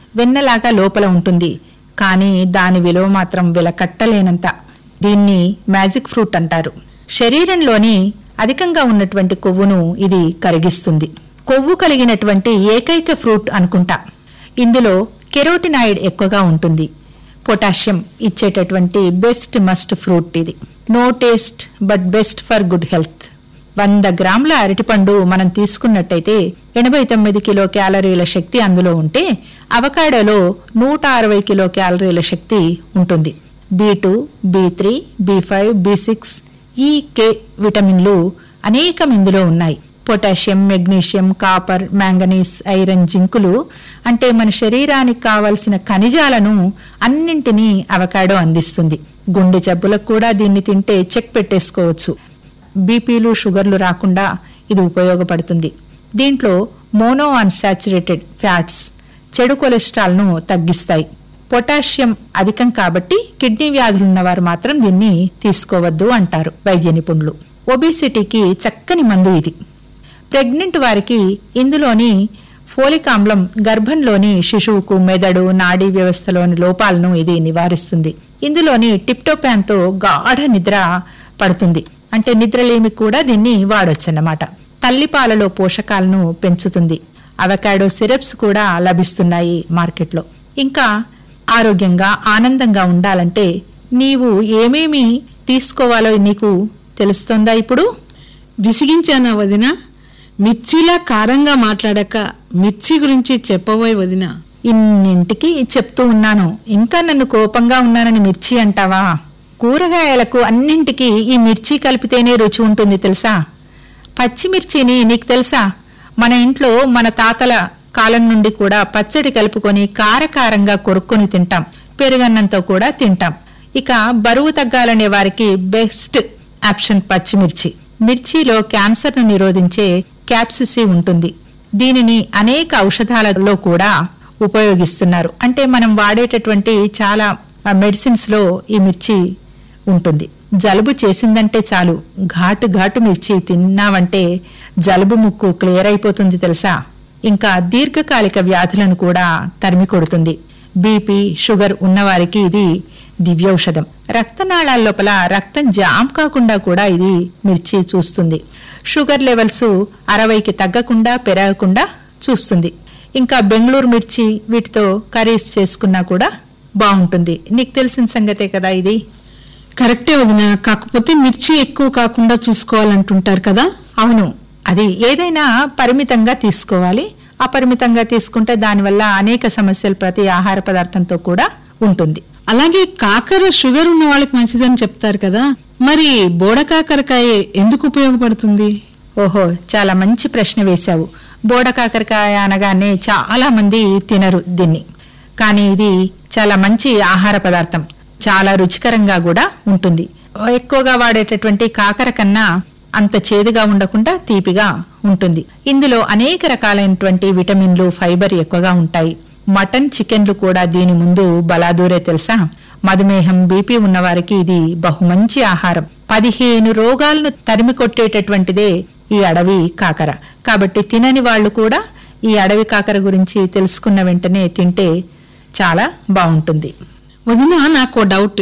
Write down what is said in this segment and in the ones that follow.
వెన్నలాగా లోపల ఉంటుంది కానీ దాని విలువ మాత్రం వెలకట్టలేనంత దీన్ని మ్యాజిక్ ఫ్రూట్ అంటారు శరీరంలోని అధికంగా ఉన్నటువంటి కొవ్వును ఇది కరిగిస్తుంది కొవ్వు కలిగినటువంటి ఏకైక ఫ్రూట్ అనుకుంటా ఇందులో కెరోటినాయిడ్ ఎక్కువగా ఉంటుంది పొటాషియం ఇచ్చేటటువంటి బెస్ట్ మస్ట్ ఫ్రూట్ ఇది no taste but best for good health వంద గ్రాముల అరటిపండు మనం తీసుకున్నట్టయితే ఎనభై తొమ్మిది కిలో క్యాలరీల శక్తి అందులో ఉంటే అవకాడోలో నూట అరవై కిలో క్యాలరీల శక్తి ఉంటుంది B two B three B five B six E K విటమిన్లు అనేకం ఇందులో ఉన్నాయి potassium magnesium copper manganese iron జింకులు అంటే మన శరీరానికి కావలసిన ఖనిజాలను అన్నింటినీ అవకాడో అందిస్తుంది గుండె జబ్బులకు కూడా దీన్ని తింటే చెక్ పెట్టేసుకోవచ్చు బీపీలు షుగర్లు రాకుండా ఇది ఉపయోగపడుతుంది దీంట్లో మోనో అన్సాచురేటెడ్ ఫ్యాట్స్ చెడు కొలెస్ట్రాల్ను తగ్గిస్తాయి పొటాషియం అధికం కాబట్టి కిడ్నీ వ్యాధులున్న వారు మాత్రం దీన్ని తీసుకోవద్దు అంటారు వైద్య నిపుణులు ఒబేసిటీకి చక్కని మందు ఇది ప్రెగ్నెంట్ వారికి ఇందులోని ఫోలిక్ ఆమ్లం గర్భంలోని శిశువుకు మెదడు నాడీ వ్యవస్థలోని లోపాలను ఇది నివారిస్తుంది ఇందులోని టిప్టోపాన్తో గాఢ నిద్ర పడుతుంది అంటే నిద్రలేమి కూడా దీన్ని వాడొచ్చన్నమాట తల్లిపాలలో పోషకాలను పెంచుతుంది అవకాడో సిరప్స్ కూడా లభిస్తున్నాయి మార్కెట్లో ఇంకా ఆరోగ్యంగా ఆనందంగా ఉండాలంటే నీవు ఏమేమి తీసుకోవాలో నీకు తెలుస్తుందా ఇప్పుడు విసిగించానా వదిన మిర్చిలా కారంగా మాట్లాడక మిర్చి గురించి చెప్పబోయ్ వదిన ఇన్నింటికి చెప్తూ ఉన్నాను ఇంకా నన్ను కోపంగా ఉన్నానని మిర్చి అంటావా కూరగాయలకు అన్నింటికి ఈ మిర్చి కలిపితేనే రుచి ఉంటుంది తెలుసా పచ్చిమిర్చిని నీకు తెలుసా మన ఇంట్లో మన తాతల కాలం నుండి కూడా పచ్చడి కలుపుకొని కారకారంగా కొరుక్కొని తింటాం పెరుగన్నంతో కూడా తింటాం ఇక బరువు తగ్గాలనే వారికి బెస్ట్ ఆప్షన్ పచ్చిమిర్చి మిర్చిలో క్యాన్సర్ను నిరోధించే క్యాప్సిసి ఉంటుంది దీనిని అనేక ఔషధాలలో కూడా ఉపయోగిస్తున్నారు అంటే మనం వాడేటటువంటి చాలా మెడిసిన్స్ లో ఈ మిర్చి ఉంటుంది జలుబు చేసిందంటే చాలు ఘాటు ఘాటు మిర్చి తిన్నావంటే జలుబు ముక్కు క్లియర్ అయిపోతుంది తెలుసా ఇంకా దీర్ఘకాలిక వ్యాధులను కూడా తరిమి కొడుతుంది బీపీ షుగర్ ఉన్నవారికి ఇది దివ్యౌషధం రక్తనాళాల లోపల రక్తం జామ్ కాకుండా కూడా ఇది మిర్చి చూస్తుంది షుగర్ లెవెల్స్ అరవైకి తగ్గకుండా పెరగకుండా చూస్తుంది ఇంకా బెంగళూరు మిర్చి వీటితో కర్రీస్ చేసుకున్నా కూడా బాగుంటుంది నీకు తెలిసిన సంగతే కదా ఇది కరెక్టే వదిన కాకపోతే మిర్చి ఎక్కువ కాకుండా చూసుకోవాలంటుంటారు కదా అవును అది ఏదైనా పరిమితంగా తీసుకోవాలి అపరిమితంగా తీసుకుంటే దానివల్ల అనేక సమస్యలు ప్రతి ఆహార పదార్థంతో కూడా ఉంటుంది అలాగే కాకర షుగర్ ఉన్న వాళ్ళకి మంచిదని చెప్తారు కదా మరి బోడ కాకరకాయ ఎందుకు ఉపయోగపడుతుంది ఓహో చాలా మంచి ప్రశ్న వేశావు బోడ కాకరకాయ అనగానే చాలా మంది తినరు దీన్ని కానీ ఇది చాలా మంచి ఆహార పదార్థం చాలా రుచికరంగా కూడా ఉంటుంది ఎక్కువగా వాడేటటువంటి కాకర కన్నా అంత చేదుగా ఉండకుండా తీపిగా ఉంటుంది ఇందులో అనేక రకాలైనటువంటి విటమిన్లు ఫైబర్ ఎక్కువగా ఉంటాయి మటన్ చికెన్లు కూడా దీని ముందు బలాదూరే తెలుసా మధుమేహం బీపీ ఉన్నవారికి ఇది బహుమంచి ఆహారం పదిహేను రోగాలను తరిమి కొట్టేటటువంటిదే ఈ అడవి కాకర కాబట్టి తినని వాళ్ళు కూడా ఈ అడవి కాకర గురించి తెలుసుకున్న వెంటనే తింటే చాలా బాగుంటుంది వదిన నాకు డౌట్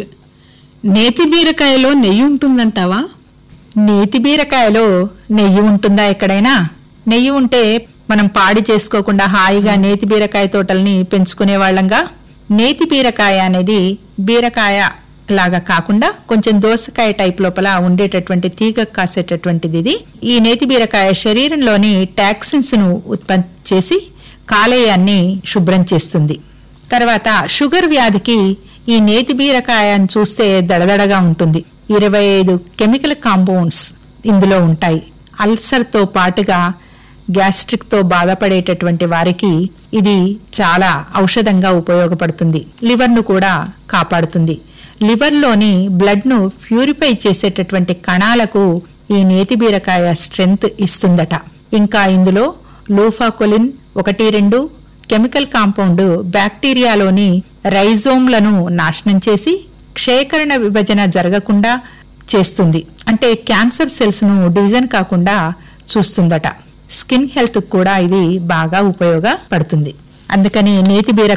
నేతి బీరకాయలో నెయ్యి ఉంటుందంటావా నేతి బీరకాయలో నెయ్యి ఉంటుందా ఎక్కడైనా నెయ్యి ఉంటే మనం పాడి చేసుకోకుండా హాయిగా నేతి బీరకాయ తోటల్ని పెంచుకునే వాళ్ళంగా నేతి బీరకాయ అనేది బీరకాయ లాగా కాకుండా కొంచెం దోసకాయ టైప్ లోపల ఉండేటటువంటి తీగ కాసేటటువంటిది ఇది ఈ నేతి బీరకాయ శరీరంలోని టాక్సిన్స్ ను ఉత్పత్తి చేసి కాలేయాన్ని శుభ్రం చేస్తుంది తర్వాత షుగర్ వ్యాధికి ఈ నేతి బీరకాయను చూస్తే దడదడగా ఉంటుంది ఇరవై ఐదు కెమికల్ కాంపౌండ్స్ ఇందులో ఉంటాయి అల్సర్ తో పాటుగా గ్యాస్ట్రిక్ తో బాధపడేటటువంటి వారికి ఇది చాలా ఔషధంగా ఉపయోగపడుతుంది లివర్ ను కూడా కాపాడుతుంది లివర్ లోని బ్లడ్ ను ప్యూరిఫై చేసేటటువంటి కణాలకు ఈ నేతి బీరకాయ స్ట్రెంగ్త్ ఇస్తుందట ఇంకా ఇందులో లూఫాకొలిన్ ఒకటి రెండు కెమికల్ కాంపౌండ్ బ్యాక్టీరియాలోని రైజోమ్లను నాశనం చేసి క్షయకరణ విభజన జరగకుండా చేస్తుంది అంటే క్యాన్సర్ సెల్స్ ను డివిజన్ కాకుండా చూస్తుందట స్కిన్ హెల్త్ కూడా ఇది బాగా ఉపయోగపడుతుంది అందుకని నేతి బీర